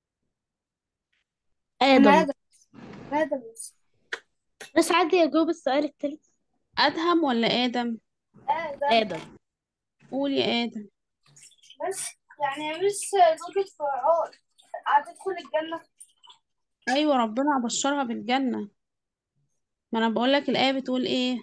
انا آدم ادم ادم بس بس عادي أجاوب السؤال التالت أدهم ولا آدم ادم آدم قول يا آدم بس يعني يا مس زوجة فرعون هتدخل الجنة أيوة ربنا بشرها بالجنة ما أنا بقولك الآية بتقول ايه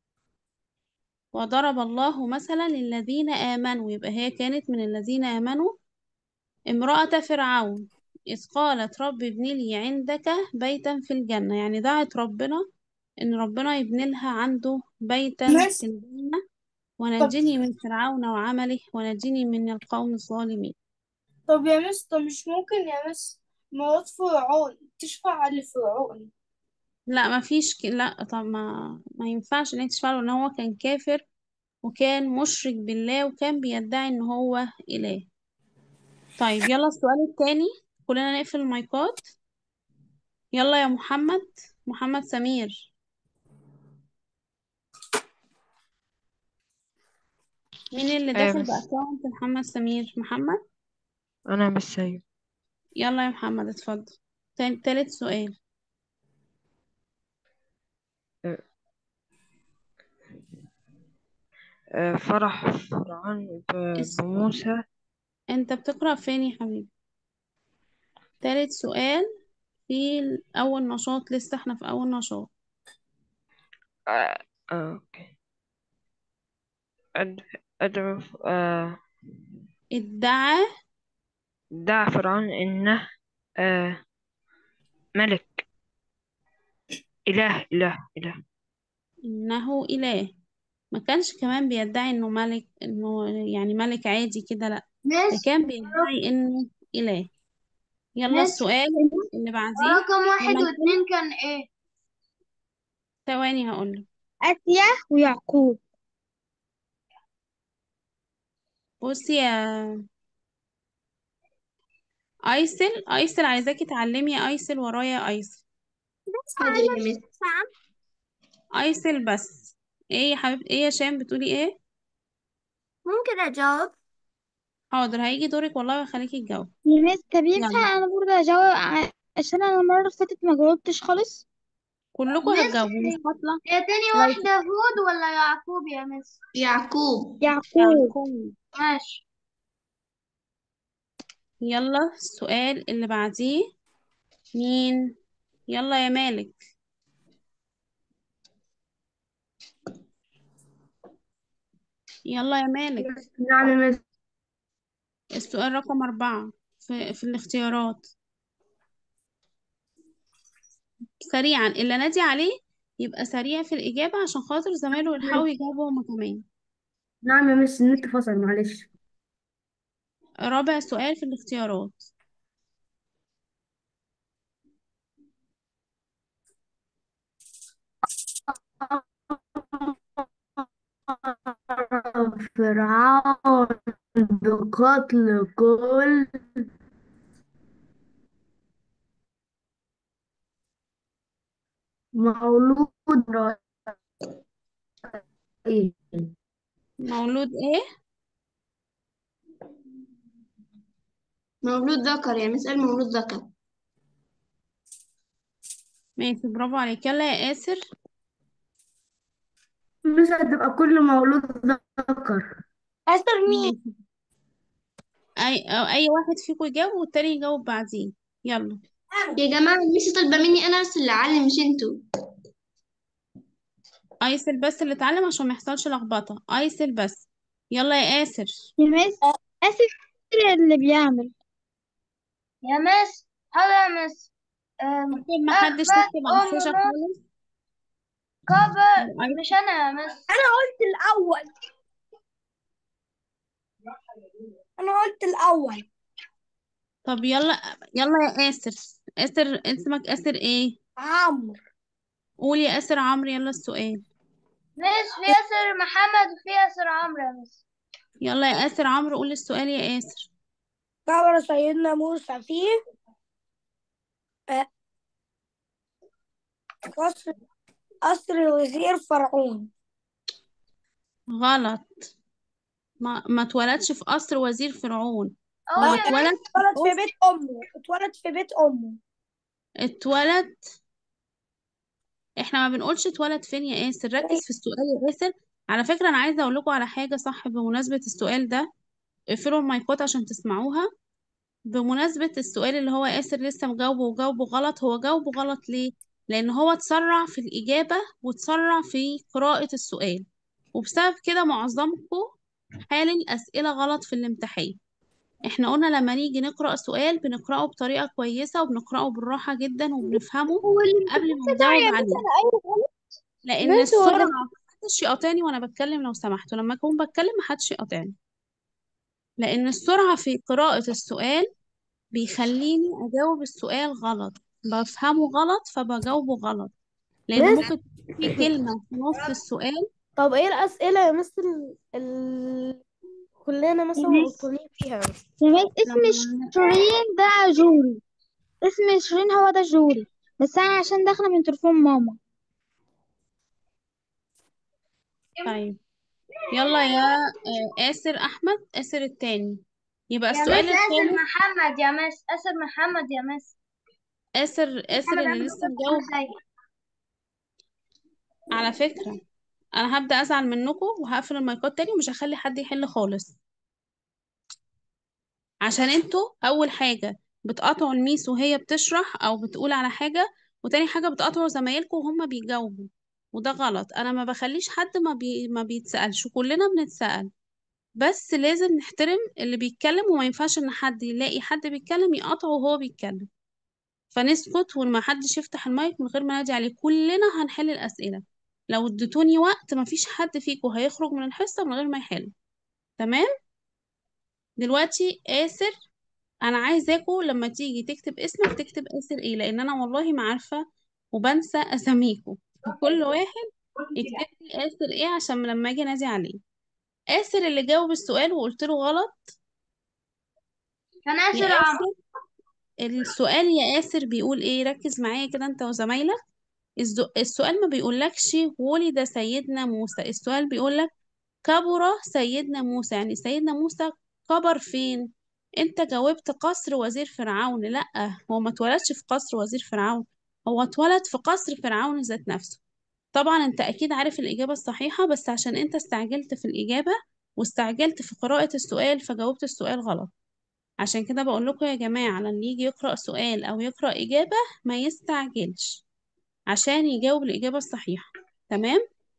وضرب الله مثلا للذين آمنوا يبقى هي كانت من الذين آمنوا امرأة فرعون إذ قالت رب ابن لي عندك بيتا في الجنة يعني دعت ربنا إن ربنا يبني لها عنده بيتا في مس الجنة طب ونجني من فرعون وعمله ونجني من القوم الظالمين طب يا مس طب مش ممكن يا مس مرات فرعون تشفع لفرعون لا ما فيش ك... لا طب ما ما ينفعش ان انت تشفع له ان هو كان كافر وكان مشرك بالله وكان بيدعي ان هو إله طيب يلا السؤال التاني كلنا نقفل المايكات يلا يا محمد محمد سمير مين اللي ايه داخل بس بأكاونت محمد سمير محمد انا مش سيد يلا يا محمد اتفضل تاني تالت سؤال آه، آه، فرح فرعون ب- الس- بموسى انت بتقرأ فين يا حبيبي تالت سؤال في أول نشاط لسه احنا في أول نشاط آه، آه، اوكي أد أدعو آه، ادعى ادعى فرعون انه آه، ملك اله اله اله إنه إله ما كانش كمان بيدعي إنه ملك إنه يعني ملك عادي كده لأ ده مس كان بيدعي إنه إله يلا مس السؤال اللي بعديه رقم واحد لما واتنين كان ايه ثواني هقولك آسيا ويعقوب بصي يا أيسل أيسل عايزاكي تعلمي يا أيسل ورايا يا أيسل حاضر يا مس أيسل بس ايه يا حبيبتي ايه يا شام بتقولي ايه ممكن أجاوب حاضر هيجي دورك والله وهخليكي تجاوبي يا مس طب يلا ينفع أنا برضه أجاوب ع- عشان أنا المرة اللي فاتت ما جاوبتش خالص كلكم مس هتجاوبوا مش هطلع هي تاني لو واحدة هود ولا يعقوب يا مس يعقوب يعقوب يعقوب ماشي يلا السؤال اللي بعديه مين يلا يا مالك يلا يا مالك نعم يا مس السؤال رقم أربعة في, في الاختيارات سريعا اللي نادي عليه يبقى سريع في الإجابة عشان خاطر زمايله يلحقوا يجاوبوا هما كمان نعم يا مس النت فصل معلش رابع سؤال في الاختيارات فرعون بقتل كل مولود إسرائيل مولود ايه مولود ذكر يعني مسأل مولود ذكر ماشي برافو عليك يلا يا آسر مش هتبقى كل مولود ذكر أستر مين ماشي اي أو اي واحد فيكم يجاوب والتاني يجاوب بعدين يلا يا جماعة الميس طالبة مني أنا بس اللي أعلم مش انتوا ايسل بس اللي اتعلم عشان ما يحصلش لخبطة ايسل بس يلا يا آسر يا مس أسف اللي بيعمل يا مس هذا يا مس ممكن ما حدش أحمد يكتب على أم الشاشة نور خالص كفر أي- مش أنا يا مس أنا قلت الأول أنا قلت الأول طب يلا يلا يا آسر آسر اسمك آسر ايه عمرو قول يا آسر عمرو يلا السؤال مس في ياسر محمد وفي ياسر عمرو يا مس يلا يا آسر عمرو قول السؤال يا آسر كبر سيدنا موسى فيه آه، قصر قصر وزير فرعون غلط ما ما اتولدش في قصر وزير فرعون هو أه يا اتولد في اتولد في قصر بيت أمه اتولد في بيت أمه اتولد احنا ما بنقولش اتولد فين يا آسر ركز في السؤال يا آسر على فكرة انا عايزة اقول لكم على حاجة صح بمناسبة السؤال ده اقفلوا المايكات عشان تسمعوها بمناسبة السؤال اللي هو آسر لسه مجاوبه وجاوبه غلط هو جاوبه غلط ليه؟ لأن هو اتسرع في الإجابة واتسرع في قراءة السؤال وبسبب كده معظمكم حالل أسئلة غلط في الامتحان احنا قلنا لما نيجي نقرأ سؤال بنقرأه بطريقة كويسة وبنقرأه بالراحة جدا وبنفهمه قبل ما نجاوب عليه لأن ماشي هو السرعة محدش يقاطعني وأنا بتكلم لو سمحتوا لما أكون بتكلم محدش يقاطعني لأن السرعة في قراءة السؤال بيخليني أجاوب السؤال غلط بفهمه غلط فبجاوبه غلط لأن مس ممكن في كلمة في نص السؤال طب ايه الأسئلة يا مس ال... ال... كلنا مثلا غلطانين فيها يا مس اسم لما شيرين ده جوري اسم شيرين هو ده جوري بس أنا عشان داخلة من تليفون ماما طيب يلا يا آه، آسر أحمد آسر التاني يبقى يا السؤال مس آسر التاني محمد يا مس آسر محمد يا مس آسر آسر محمد اللي عامل لسه كل مجاوب سيء على فكرة أنا هبدأ أزعل منكم وهقفل المايكات تاني ومش هخلي حد يحل خالص عشان انتوا أول حاجة بتقاطعوا الميس وهي بتشرح أو بتقول على حاجة وتاني حاجة بتقاطعوا زمايلكم وهم بيجاوبوا وده غلط أنا ما بخليش حد ما, بي... ما بيتسألش وكلنا بنتسأل بس لازم نحترم اللي بيتكلم وما ينفعش ان حد يلاقي حد بيتكلم يقاطعه وهو بيتكلم فنسكت وما حدش يفتح المايك من غير ما نادي عليه كلنا هنحل الأسئلة لو اديتوني وقت ما فيش حد فيكم هيخرج من الحصة من غير ما يحل تمام دلوقتي آسر انا عايزاكوا لما تيجي تكتب اسمك تكتب آسر ايه لان انا والله ما عارفة وبنسى اساميكوا كل واحد يكتب لي آسر ايه عشان لما اجي انادي عليه آسر اللي جاوب السؤال وقلت له غلط كان يا آسر عمرو آسر السؤال يا آسر بيقول ايه ركز معايا كده انت وزمايلك الز- السؤال ما بيقولكش ولد سيدنا موسى السؤال بيقولك كبر سيدنا موسى يعني سيدنا موسى كبر فين انت جاوبت قصر وزير فرعون لا هو ما اتولدش في قصر وزير فرعون هو اتولد في قصر فرعون ذات نفسه طبعا انت اكيد عارف الإجابة الصحيحة بس عشان انت استعجلت في الإجابة واستعجلت في قراءة السؤال فجاوبت السؤال غلط عشان كده بقول لكم يا جماعة لما يجي يقرأ سؤال أو يقرأ إجابة ما يستعجلش عشان يجاوب الإجابة الصحيحة تمام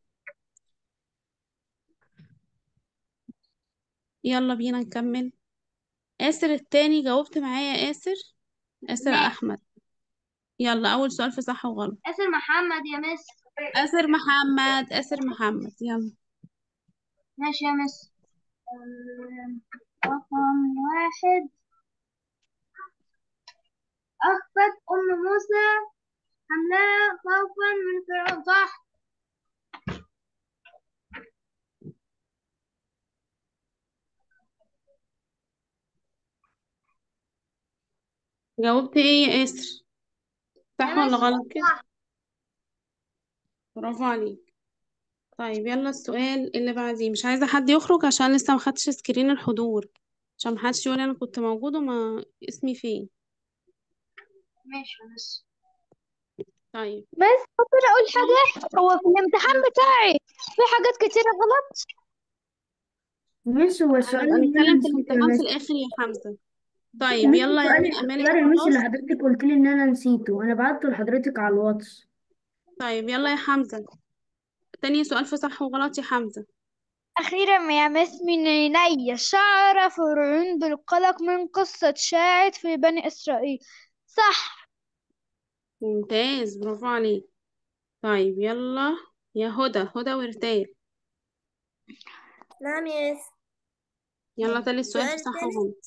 يلا بينا نكمل آسر التاني جاوبت معايا يا آسر آسر ماشي أحمد يلا أول سؤال في صح وغلط آسر محمد يا مس آسر محمد آسر محمد يلا ماشي يا مس أم، رقم واحد أخفت أم موسى حملها خوفا من فرعون صح جاوبت ايه يا اسر صح يا ولا مس غلط كده برافو عليك طيب يلا السؤال اللي بعديه مش عايزة حد يخرج عشان لسه ما خدتش سكرين الحضور عشان محدش يقول انا كنت موجود وما اسمي فين ماشي يا مس طيب بس ممكن اقول حاجة هو في الامتحان بتاعي في حاجات كتيرة غلط مس هو السؤال هنبقى اللي انا نتكلم في نسيته يا الامتحان في مس الاخر يا حمزة يا طيب مس يلا يا السؤال ابني امال السؤال المس اللي خلاص حضرتك قلت لي ان انا نسيته انا بعته لحضرتك على الواتس طيب يلا يا حمزة تاني سؤال في صح وغلط يا حمزة أخيرا يا مس من عيني شعر فرعون بالقلق من قصة شاعر في بني إسرائيل صح ممتاز برافو عليك طيب يلا يا هدى هدى ورتال نعم يا مس يلا تالت سؤال في السؤال صح التالت وغلط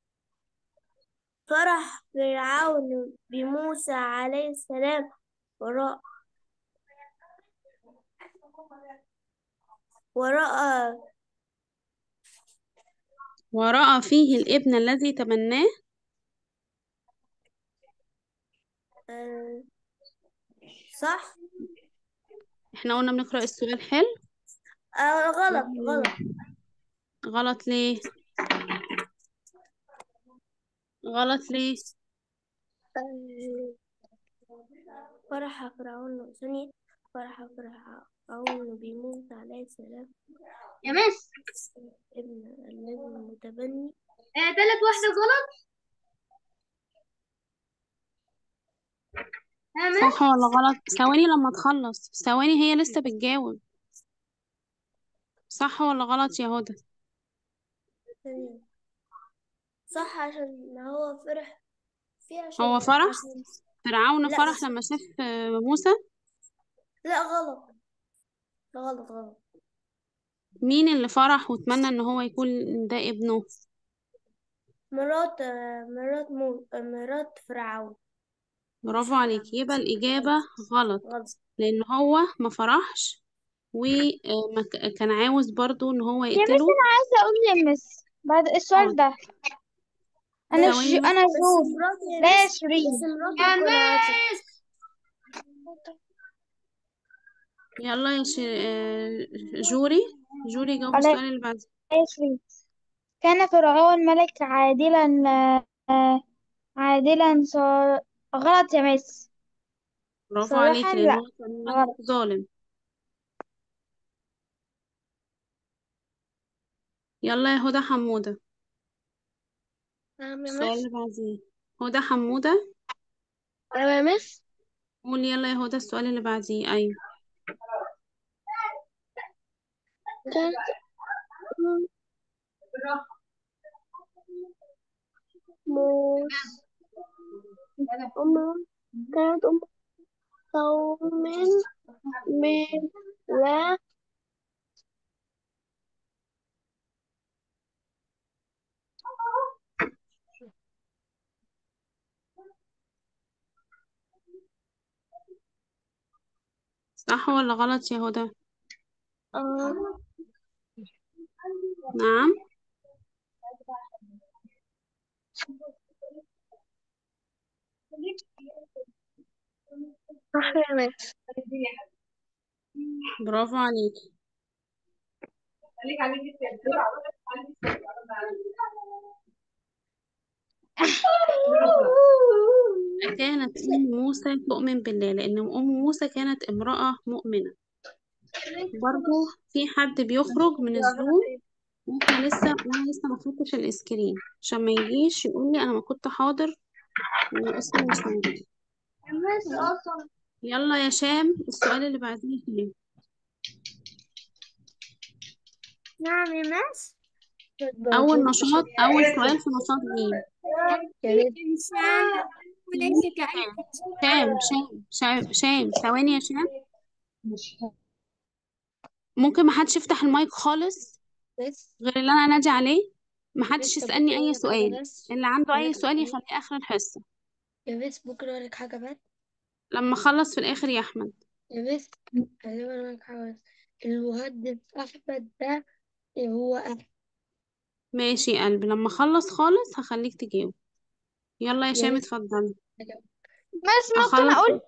فرح فرعون بموسى عليه السلام وراء ورأى ورأى فيه الابن الذي تمناه آه، صح احنا قلنا بنقرأ السؤال حلو آه غلط غلط غلط ليه غلط ليه آه، فرح فرعون ثانية فرح فرعون بموسى عليه السلام يا مس ابن الذي المتبني آه تالت واحدة غلط يا مس صح ولا غلط ثواني لما تخلص ثواني هي لسه بتجاوب صح ولا غلط يا هدى ثانية صح عشان هو فرح فيه عشان هو فرح عشان فرعون لا فرح بس لما شاف آه، موسى لا غلط غلط غلط مين اللي فرح واتمنى ان هو يكون ده ابنه مرات مرات مو مرات فرعون مش برافو فرعون عليك يبقى الإجابة غلط غلط غلط لأن هو ما فرحش وكان عاوز برضو ان هو يا مس يقتله أنا عايزة أقول يا مس بعد السؤال حاضر ده أنا ش... ثواني بس أنا بس جود مراته يا لا مس شيرين بس مراته يا تكون عاطف مس يلا يا ش... آه، جوري جوري جاوب ولا السؤال اللي بعده لا شيرين كان فرعون ملك عادلا آه، عادلا صار غلط يا مس برافو عليك صراحة لأن لا هو كان ملك غلط ظالم يلا يا هدى حمودة نعم يا السؤال مس اللي بعديه هدى حمودة أيوة يا مس قول يلا يا هدى السؤال اللي بعديه أيوه كانت موس أم كانت أم قوم من لا صح ولا غلط يا هدى آه نعم صح يا مس برافو عليك كانت أم موسى تؤمن بالله لأن أم موسى كانت امرأة مؤمنة برضو في حد بيخرج من الزوم واحنا لسه انا لسه ما خدتش الاسكرين عشان ما يجيش يقول لي انا ما كنت حاضر واسمي مش موجود يا مس أصلا يلا يا شام السؤال اللي بعديه فيه نعم يا مس اول نشاط اول سؤال في نشاط جيم الإنسان وليس شام كأي شام شام شام شام ثواني يا شام ممكن ما حدش يفتح المايك خالص غير اللي انا انادي عليه ما حدش يسألني اي سؤال اللي عنده اي سؤال يخليه اخر الحصة يا بس بكرة أقول لك حاجة بقى لما اخلص في الاخر يا احمد يا بس خليني أقول لك حاجة بس. المهندس أحمد ده هو أحمد ماشي يا قلبي لما اخلص خالص هخليك تجاوب يلا يا يا شام مس اتفضلي بس ممكن اخلص اقول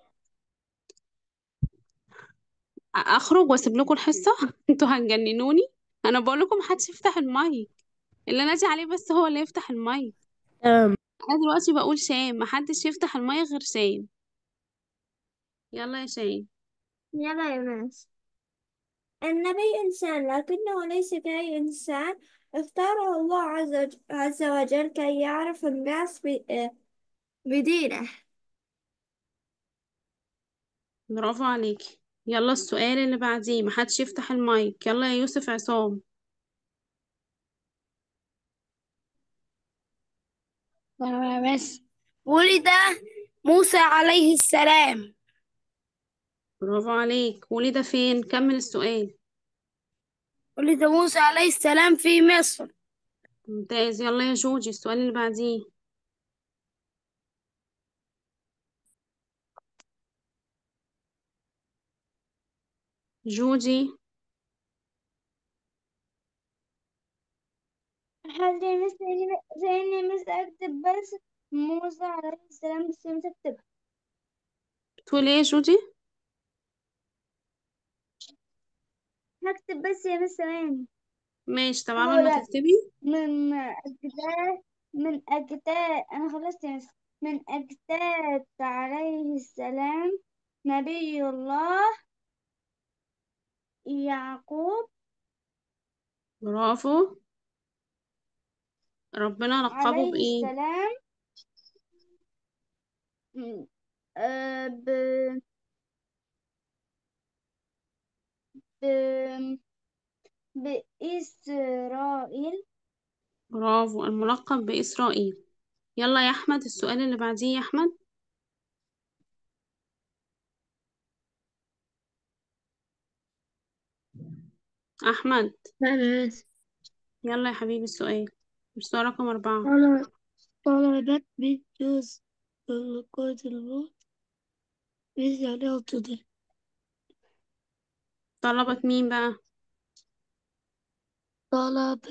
اخرج واسيب لكم الحصه انتوا هتجننوني انا بقول لكم محدش يفتح المايك اللي نادي عليه بس هو اللي يفتح المايك تمام انا دلوقتي بقول شام محدش يفتح المايك غير شام يلا يا شام يلا يا ماس النبي إنسان لكنه ليس كأي إنسان اختاره الله عز وج- عز وجل كي يعرف الناس ب- آه، بدينه برافو عليكي يلا السؤال اللي بعديه محدش يفتح المايك يلا يا يوسف عصام بس ولد موسى عليه السلام برافو عليك ولد فين كمل السؤال ولد موسى عليه السلام في مصر ممتاز يلا يا جوجي السؤال اللي بعديه جوجي حاضر يا مس زيني مس أكتب بس موسى عليه السلام بس مش أكتب بتقول ايه يا جوجي هكتب بس يا مس ثواني ماشي طب هو عمل ما ده تكتبي من أجداد من أجداد أنا خلصت يا مس من أجداد عليه السلام نبي الله يعقوب برافو ربنا لقبه عليه بإيه السلام م- آه، ب... ب... بإسرائيل برافو الملقب بإسرائيل يلا يا أحمد السؤال اللي بعديه يا أحمد أحمد نعم مس يلا يا حبيبي السؤال السؤال رقم أربعة طلب طلبت بجوز القوت الموت يعني أوتودي طلبت مين بقى طلبت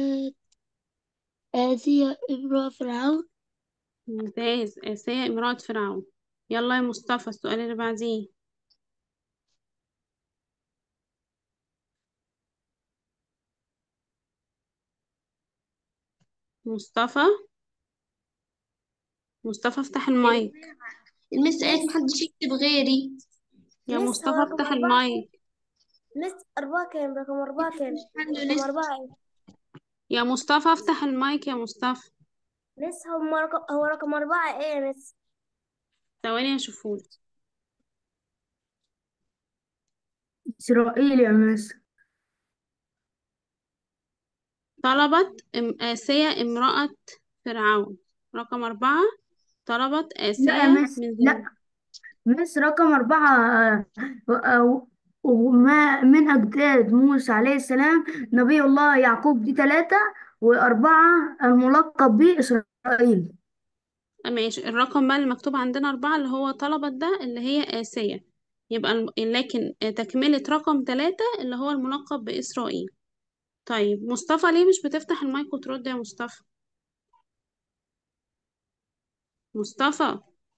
آسيا امرأة فرعون ممتاز آسيا امرأة فرعون يلا يا مصطفى السؤال اللي بعديه مصطفى مصطفى افتح المايك المس قالت محدش يكتب غيري يا مس مصطفى هو رقم افتح أربعة المايك مس أربعة كام رقم أربعة كام عنده رقم لسه أربعة إيه يا مصطفى افتح المايك يا مصطفى مس هو رقم هو رقم أربعة إيه يا مس ثواني اشوفهولك إسرائيل يا مس طلبت ام- آسيا امرأة فرعون رقم أربعة طلبت لا يا آسيا مس من لا زوج مس رقم أربعة آه، آه، وما من أجداد موسى عليه السلام نبي الله يعقوب دي ثلاثة وأربعة الملقب بإسرائيل ماشي الرقم بقى اللي مكتوب عندنا أربعة اللي هو طلبت ده اللي هي آسيا يبقى الم- لكن تكملة رقم ثلاثة اللي هو الملقب بإسرائيل طيب مصطفى ليه مش بتفتح المايك وترد يا مصطفى مصطفى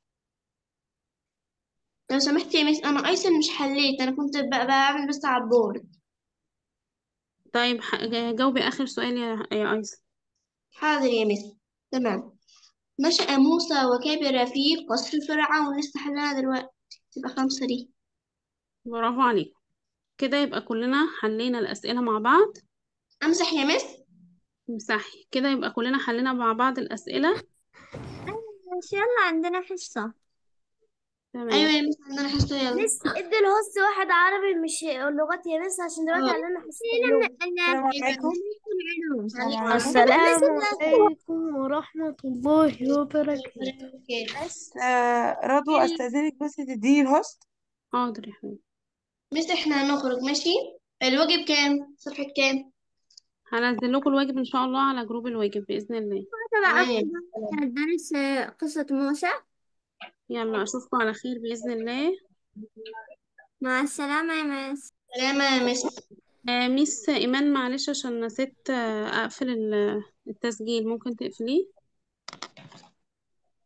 لو سمحت يا مس انا ايسن مش حليت انا كنت ب- بعمل بس على البورد طيب ح- جاوبي آخر سؤال يا يا أيسن حاضر يا مس تمام نشأ موسى وكبر في قصر فرعون لسه حلها دلوقتي تبقى خمسة دي برافو عليك كده يبقى كلنا حلينا الأسئلة مع بعض امسح يا مس امسحي كده يبقى كلنا حلينا مع بعض الأسئلة إن شاء الله عندنا حصة ايوه تمام يا مس عندنا حصة يلا مس ادي الهوست واحد عربي مش اللغات يا مس عشان دلوقتي اه علينا حصة اللغة السلام عليكم عليكم السلام عليكم ورحمة الله وبركاته بس آه رضوى استاذنك بس تديني الهوست حاضر يا حبيبي مس احنا هنخرج ماشي الواجب كام صفحة كام هنزل لكم الواجب إن شاء الله على جروب الواجب بإذن الله طبعا تمام درس قصة موسى يلا أشوفكم على خير بإذن الله مع السلامة يا مس سلامة يا مس آه ميس إيمان معلش عشان نسيت آه أقفل ال- التسجيل ممكن تقفليه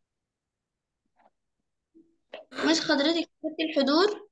مش حضرتك كتبتي الحضور